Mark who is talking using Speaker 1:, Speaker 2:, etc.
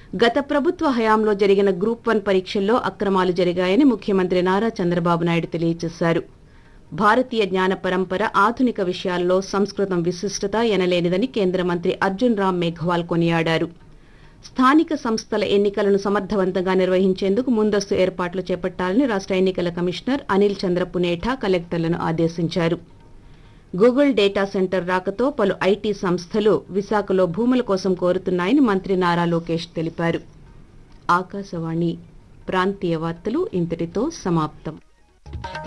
Speaker 1: గత ప్రభుత్వ హయాంలో జరిగిన గ్రూప్ వన్ పరీక్షల్లో అక్రమాలు జరిగాయని ముఖ్యమంత్రి నారా చంద్రబాబు నాయుడు తెలియజేశారు భారతీయ జ్ఞాన పరంపర ఆధునిక విషయాల్లో సంస్కృతం విశిష్టత ఎనలేనిదని కేంద్ర మంత్రి అర్జున్ రామ్ మేఘ్వాల్ కొనియాడారు స్థానిక సంస్థల ఎన్నికలను సమర్థవంతంగా నిర్వహించేందుకు ముందస్తు ఏర్పాట్లు చేపట్టాలని రాష్ట్ర ఎన్నికల కమిషనర్ అనిల్ చంద్ర పునేఠా కలెక్టర్లను ఆదేశించారు గూగుల్ డేటా సెంటర్ రాకతో పలు ఐటీ సంస్థలు విశాఖలో భూముల కోసం కోరుతున్నాయని మంత్రి నారా లోకేష్ తెలిపారు ఆకాశవాణి ప్రాంతీయ వార్తలు ఇంతటితో సమాప్తం